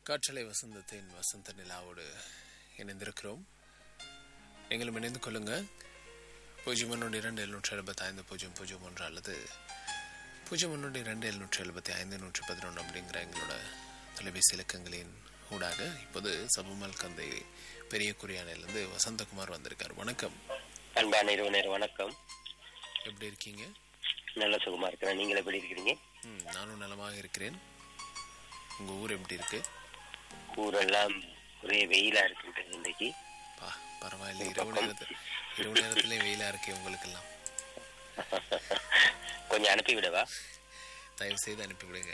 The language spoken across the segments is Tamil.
காற்றலை வசந்தத்தின் வசந்த நிலாவோடு இணைந்திருக்கிறோம் நீங்களும் இணைந்து கொள்ளுங்க பூஜ்ஜியம் ஒன்று இரண்டு எழுநூற்றி எழுபத்தி ஐந்து பூஜ்ஜியம் பூஜ்ஜியம் ஒன்று அல்லது பூஜ்ஜியம் ஒன்று இரண்டு எழுநூற்றி எழுபத்தி ஐந்து நூற்றி பதினொன்று அப்படிங்கிற எங்களோட தொலைபேசி இலக்கங்களின் ஊடாக இப்போது சபமல் கந்தை பெரிய குறியானையிலேருந்து வசந்தகுமார் வந்திருக்கார் வணக்கம் அன்பான இரவு வணக்கம் எப்படி இருக்கீங்க நல்ல சுகமா இருக்கிறேன் நீங்கள் எப்படி இருக்கிறீங்க ம், நானும் நலமாக இருக்கிறேன் உங்கள் ஊர் எப்படி இருக்கு ஊரெல்லாம் ஒரே வெயிலா இருக்கின்றது இன்னைக்கு பா பரவாயில்ல இரவு நேரத்தில் இரவு நேரத்திலே வெயிலாக இருக்கே உங்களுக்கெல்லாம் கொஞ்சம் அனுப்பி விடவா தயவு செய்து அனுப்பிவிடுங்க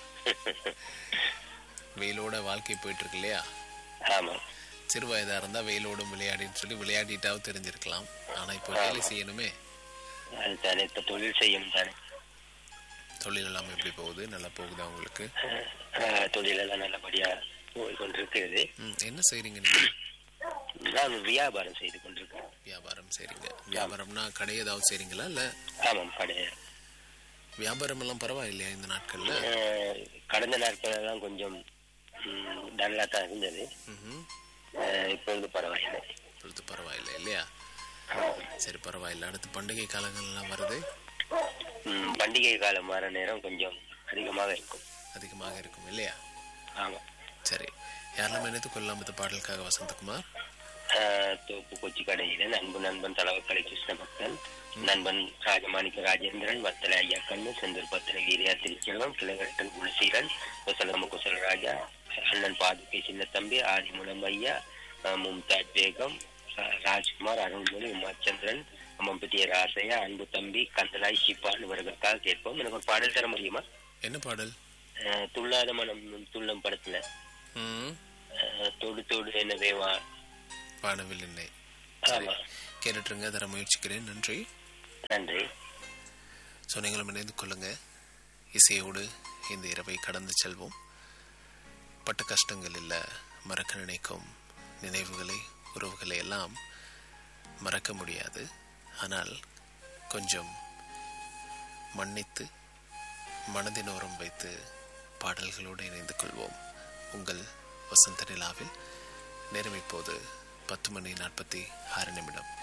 வெயிலோட வாழ்க்கை போயிட்டு இருக்கு இல்லையா ஆமா சிறு வயதா இருந்தா வெயிலோடும் விளையாடின்னு சொல்லி விளையாடிட்டாவும் தெரிஞ்சிருக்கலாம் ஆனா இப்போ வேலை செய்யணுமே அதுதானே இப்ப தொழில் செய்யும் தானே தொழில் எல்லாம் எப்படி போகுது நல்லா போகுதா உங்களுக்கு ஆஹ், தொழிலெல்லாம் நல்லபடியா போய் கொண்டிருக்கிறது ம், என்ன செய்றீங்க நீங்க நான் வியாபாரம் செய்து கொண்டிருக்கிறேன் வியாபாரம் செய்றீங்க வியாபாரம்னா கடை ஏதாவது செய்றீங்களா இல்ல ஆமாம் கடை வியாபாரம் எல்லாம் பரவாயில்லையா இந்த நாட்கள்ல ஆஹ், கடந்த நாட்கள் எல்லாம் கொஞ்சம் டல்லா தான் இருந்தது ம்ஹும். ஆஹ், இப்பொழுது பரவாயில்லை இப்பொழுது பரவாயில்லை இல்லையா சரி பரவாயில்ல அடுத்து பண்டிகை காலங்கள் எல்லாம் வருது ம், பண்டிகை காலம் வர நேரம் கொஞ்சம் அதிகமாக இருக்கும் அதிகமாக இருக்கும் இல்லையா ஆமா சரி யாரெல்லாம் நினைத்து கொள்ளலாம் இந்த பாடலுக்காக வசந்தகுமார் ஆஹ் தோப்பு கொச்சி கடையில நண்பு நண்பன் தலைவக்கலை கிருஷ்ண பக்தன் நண்பன் ராஜமாணிக்க ராஜேந்திரன் வத்தல ஐயா கண்ணு செந்தூர் பத்திர வீரியா திருச்செல்வம் கிளகட்டன் குலசீலன் குசலம குசல ராஜா அண்ணன் பாதுகை சின்ன தம்பி ஆதிமுலம் ஐயா ஆஹ் மும்தாஜ் பேகம் ஆஹ் ராஜ்குமார் அருள்மொழி உமாச்சந்திரன் அம்மம்பட்டிய ராசையா அன்பு தம்பி கந்தலாய் ஷிப்பான் இவர்களுக்காக கேட்போம் எனக்கு ஒரு பாடல் தர முடியுமா என்ன பாடல் ஆஹ் துள்ளாத மனம் துள்ளம் படத்துல ம் ஆஹ் தொடு தொடு எனவே வா வானவில்லை ஆமா கேட்டுட்டுருங்க தர முயற்சிக்கிறேன் நன்றி நன்றி ஸோ நீங்களும் இணைந்து கொள்ளுங்க இசையோடு இந்த இரவை கடந்து செல்வோம் பட்ட கஷ்டங்கள் இல்லை மறக்க நினைக்கும் நினைவுகளை உறவுகளை எல்லாம் மறக்க முடியாது ஆனால் கொஞ்சம் மன்னித்து மனதினோரம் வைத்து பாடல்களோடு இணைந்து கொள்வோம் உங்கள் வசந்த நிலாவில் நேரம் இப்போது பத்து மணி நாற்பத்தி ஆறு நிமிடம்